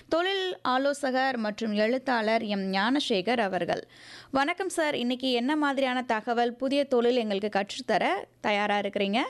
தொழில் ஆலோசகர் மற்றும் எழுத்தாளர் எம் ஞானசேகர் அவர்கள் வணக்கம் சார் இன்னைக்கு என்ன மாதிரியான தகவல் புதிய தொழில் எங்களுக்கு கற்றுத்தர தயாரா இருக்கிறீங்க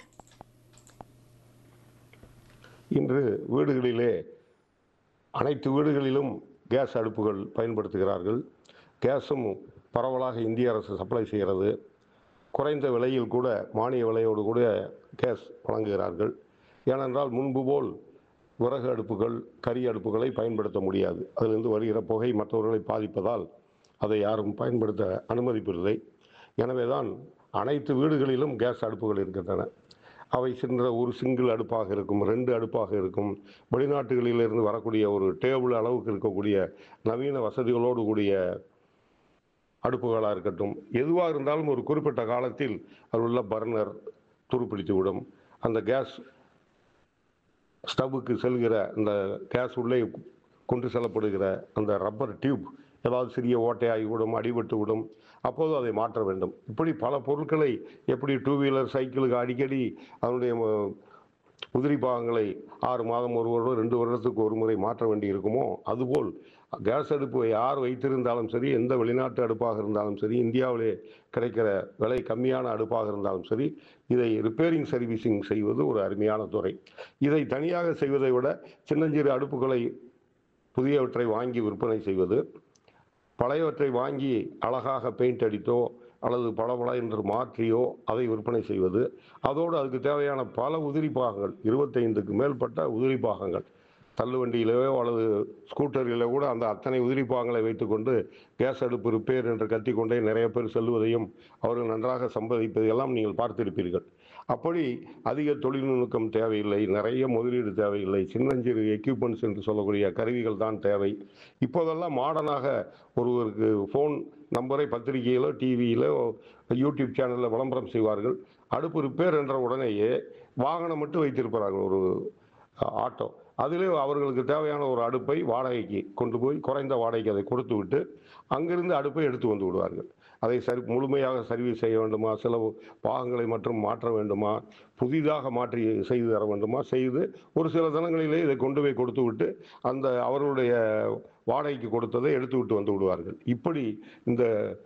இன்று வீடுகளிலே அனைத்து வீடுகளிலும் கேஸ் அடுப்புகள் பயன்படுத்துகிறார்கள் கேஸும் பரவலாக இந்திய அரசு சப்ளை செய்கிறது குறைந்த விலையில் கூட மானிய விலையோடு கூட கேஸ் வழங்குகிறார்கள் ஏனென்றால் முன்பு போல் விறகு அடுப்புகள் கரி அடுப்புகளை பயன்படுத்த முடியாது அதிலிருந்து வருகிற புகை மற்றவர்களை பாதிப்பதால் அதை யாரும் பயன்படுத்த அனுமதிப்பதில்லை எனவேதான் அனைத்து வீடுகளிலும் கேஸ் அடுப்புகள் இருக்கின்றன அவை சென்ற ஒரு சிங்கிள் அடுப்பாக இருக்கும் ரெண்டு அடுப்பாக இருக்கும் வெளிநாட்டுகளிலிருந்து வரக்கூடிய ஒரு டேபிள் அளவுக்கு இருக்கக்கூடிய நவீன வசதிகளோடு கூடிய அடுப்புகளாக இருக்கட்டும் எதுவாக இருந்தாலும் ஒரு குறிப்பிட்ட காலத்தில் அதில் உள்ள பர்னர் துருப்பிடித்து விடும் அந்த கேஸ் ஸ்டவ்வுக்கு செல்கிற அந்த கேஸ் உள்ளே கொண்டு செல்லப்படுகிற அந்த ரப்பர் டியூப் ஏதாவது சிறிய ஓட்டையாகி விடும் அடிபட்டு விடும் அப்போது அதை மாற்ற வேண்டும் இப்படி பல பொருட்களை எப்படி டூ வீலர் சைக்கிளுக்கு அடிக்கடி அதனுடைய ம- உதிரி பாகங்களை ஆறு மாதம் ஒரு வருடம் ரெண்டு வருடத்துக்கு ஒரு முறை மாற்ற வேண்டி இருக்குமோ அதுபோல் கேஸ் அடுப்பு யார் வைத்திருந்தாலும் சரி எந்த வெளிநாட்டு அடுப்பாக இருந்தாலும் சரி இந்தியாவிலே கிடைக்கிற விலை கம்மியான அடுப்பாக இருந்தாலும் சரி இதை ரிப்பேரிங் சர்வீசிங் செய்வது ஒரு அருமையான துறை இதை தனியாக செய்வதை விட சின்னஞ்சிறு அடுப்புகளை புதியவற்றை வாங்கி விற்பனை செய்வது பழையவற்றை வாங்கி அழகாக பெயிண்ட் அடித்தோ அல்லது பளபள என்று மாற்றியோ அதை விற்பனை செய்வது அதோடு அதுக்கு தேவையான பல உதிரி பாகங்கள் இருபத்தைந்துக்கு மேற்பட்ட உதிரி பாகங்கள் தள்ளுவண்டியிலோ அல்லது ஸ்கூட்டரிலோ கூட அந்த அத்தனை உதிரி பாகங்களை வைத்துக்கொண்டு கேஸ் அடுப்பு ரிப்பேர் என்று கத்திக்கொண்டே நிறைய பேர் செல்வதையும் அவர்கள் நன்றாக சம்பாதிப்பதையெல்லாம் நீங்கள் பார்த்திருப்பீர்கள் அப்படி அதிக தொழில்நுட்பம் தேவையில்லை நிறைய முதலீடு தேவையில்லை சின்னஞ்சிறு எக்யூப்மெண்ட்ஸ் என்று சொல்லக்கூடிய கருவிகள் தான் தேவை இப்போதெல்லாம் மாடர்னாக ஒருவருக்கு ஃபோன் நம்பரை பத்திரிகையிலோ டிவியிலோ யூடியூப் சேனலில் விளம்பரம் செய்வார்கள் அடுப்பு ரிப்பேர் என்ற உடனேயே வாகனம் மட்டும் வைத்திருப்பார்கள் ஒரு ஆட்டோ அதிலே அவர்களுக்கு தேவையான ஒரு அடுப்பை வாடகைக்கு கொண்டு போய் குறைந்த வாடகைக்கு அதை கொடுத்து விட்டு அங்கிருந்து அடுப்பை எடுத்து வந்து விடுவார்கள் அதை சரி முழுமையாக சர்வீஸ் செய்ய வேண்டுமா சில பாகங்களை மட்டும் மாற்ற வேண்டுமா புதிதாக மாற்றி செய்து தர வேண்டுமா செய்து ஒரு சில தினங்களிலே இதை கொண்டு போய் கொடுத்து விட்டு அந்த அவர்களுடைய வாடகைக்கு கொடுத்ததை எடுத்து விட்டு வந்து விடுவார்கள் இப்படி இந்த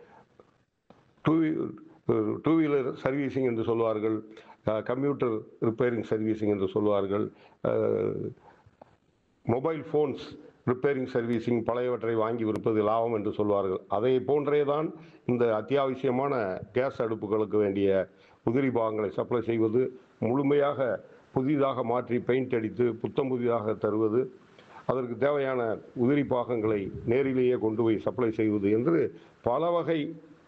டூ டூ வீலர் சர்வீசிங் என்று சொல்வார்கள் கம்ப்யூட்டர் ரிப்பேரிங் சர்வீசிங் என்று சொல்வார்கள் அஹ், மொபைல் ஃபோன்ஸ் ரிப்பேரிங் சர்வீசிங் பழையவற்றை வாங்கி விற்பது லாபம் என்று சொல்வார்கள் அதை போன்றே தான் இந்த அத்தியாவசியமான கேஸ் அடுப்புகளுக்கு வேண்டிய உதிரி பாகங்களை சப்ளை செய்வது முழுமையாக புதிதாக மாற்றி பெயிண்ட் அடித்து புத்தம் புதிதாக தருவது அதற்கு தேவையான உதிரி பாகங்களை நேரிலேயே கொண்டு போய் சப்ளை செய்வது என்று பல வகை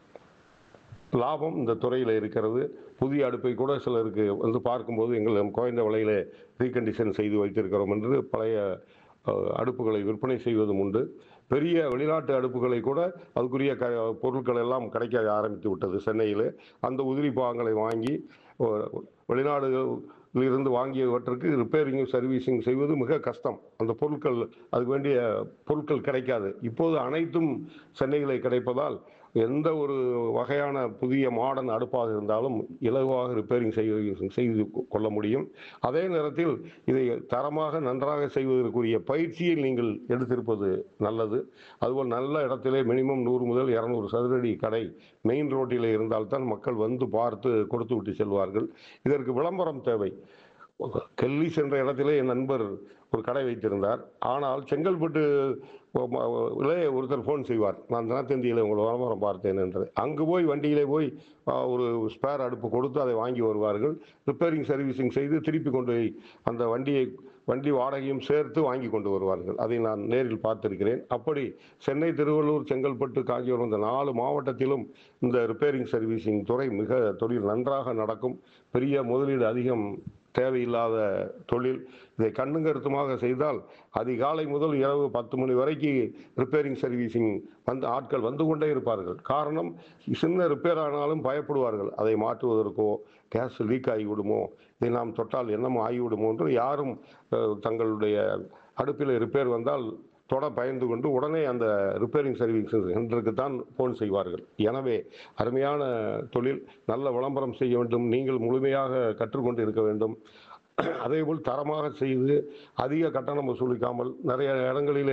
லாபம் இந்த துறையில் இருக்கிறது புதிய அடுப்பை கூட சிலருக்கு வந்து பார்க்கும்போது எங்கள் குறைந்த விலையில ரீகண்டிஷன் செய்து வைத்திருக்கிறோம் என்று பழைய அஹ், அடுப்புகளை விற்பனை செய்வதும் உண்டு பெரிய வெளிநாட்டு அடுப்புகளை கூட அதுக்குரிய க பொருட்கள் எல்லாம் கிடைக்க ஆரம்பித்து விட்டது சென்னையில் அந்த உதிரி பாகங்களை வாங்கி அஹ், வெளிநாடுகளில் இருந்து வாங்கியவற்றுக்கு ரிப்பேரிங் சர்வீசிங் செய்வது மிக கஷ்டம் அந்த பொருட்கள் அதுக்கு வேண்டிய பொருட்கள் கிடைக்காது இப்போது அனைத்தும் சென்னையில் கிடைப்பதால் எந்த ஒரு வகையான புதிய மாடர்ன் அடுப்பாக இருந்தாலும் இலகுவாக ரிப்பேரிங் செய்து செய்து கொள்ள முடியும் அதே நேரத்தில் இதை தரமாக நன்றாக செய்வதற்குரிய பயிற்சியை நீங்கள் எடுத்திருப்பது நல்லது அதுபோல் நல்ல இடத்திலே மினிமம் நூறு முதல் இரநூறு சதுரடி கடை மெயின் ரோட்டில் இருந்தால்தான் மக்கள் வந்து பார்த்து கொடுத்து விட்டு செல்வார்கள் இதற்கு விளம்பரம் தேவை கெல்லிஸ் என்ற இடத்திலே என் நண்பர் ஒரு கடை வைத்திருந்தார் ஆனால் செங்கல்பட்டு இலே ஒருத்தர் ஃபோன் செய்வார் நான் தினத்தந்தியில் உங்களை விளம்பரம் பார்த்தேன் என்று அங்கு போய் வண்டியிலே போய் ஆ, ஒரு ஸ்பேர் அடுப்பு கொடுத்து அதை வாங்கி வருவார்கள் ரிப்பேரிங் சர்வீசிங் செய்து திருப்பி கொண்டு போய் அந்த வண்டியை வண்டி வாடகையும் சேர்த்து வாங்கி கொண்டு வருவார்கள் அதை நான் நேரில் பார்த்திருக்கிறேன் அப்படி சென்னை திருவள்ளூர் செங்கல்பட்டு காஞ்சிபுரம் இந்த நாலு மாவட்டத்திலும் இந்த ரிப்பேரிங் சர்வீசிங் துறை மிக தொழில் நன்றாக நடக்கும் பெரிய முதலீடு அதிகம் தேவையில்லாத தொழில் இதை கண்ணும் கருத்துமாக செய்தால் அதிகாலை முதல் இரவு பத்து மணி வரைக்கு ரிப்பேரிங் சர்வீசிங் வந்து ஆட்கள் வந்து கொண்டே இருப்பார்கள் காரணம் சின்ன ரிப்பேர் ஆனாலும் பயப்படுவார்கள் அதை மாற்றுவதற்கோ கேஸ் லீக் ஆகிவிடுமோ இதை நாம் தொட்டால் என்னமோ ஆகிவிடுமோ என்று யாரும் அஹ், தங்களுடைய அடுப்பில் ரிப்பேர் வந்தால் தொட பயந்து கொண்டு உடனே அந்த ரிப்பேரிங் சர்வீஸ் சென்டருக்கு தான் ஃபோன் செய்வார்கள் எனவே அருமையான தொழில் நல்ல விளம்பரம் செய்ய வேண்டும் நீங்கள் முழுமையாக கற்றுக்கொண்டு இருக்க வேண்டும் அதேபோல் தரமாக செய்து அதிக கட்டணம் வசூலிக்காமல் நிறைய இடங்களிலே